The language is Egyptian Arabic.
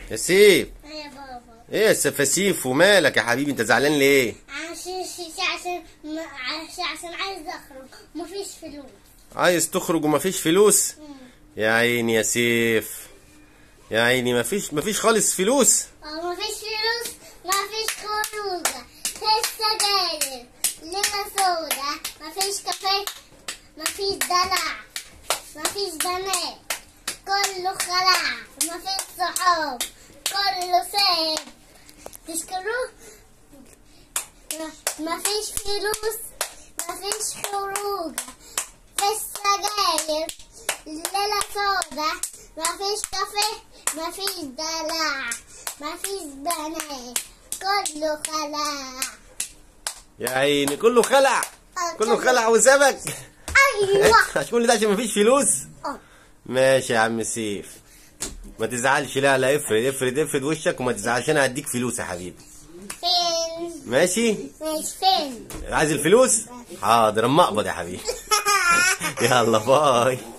يا سيف يا بابا ايه يا سفاسيف ومالك يا حبيبي انت زعلان ليه عشان عشان عشان عشان عايز اخرج مفيش فلوس عايز تخرج ومفيش فلوس مم. يا عيني يا سيف يا عيني مفيش مفيش خالص فلوس اه مفيش فلوس مفيش خروجة مفيش سجاير ليلة سودا مفيش كافيه مفيش دلع مفيش بنات كله خلع مفيش صحاب كله ساب تشكروه م- مفيش فلوس مفيش خروجة مفيش سجاير ليلة سودا مفيش كافيه مفيش دلع مفيش بنات كله خلع يا عيني كله خلع كله خلع وسابك ايوه عشان كل ده عشان مفيش فلوس آه. ماشي يا عم سيف ما تزعلش لا لا افرد افرد افرد وشك وما تزعلش انا هديك فلوس يا حبيبي فين ماشي مش فين عايز الفلوس حاضر اما اقبض يا حبيبي يلا باي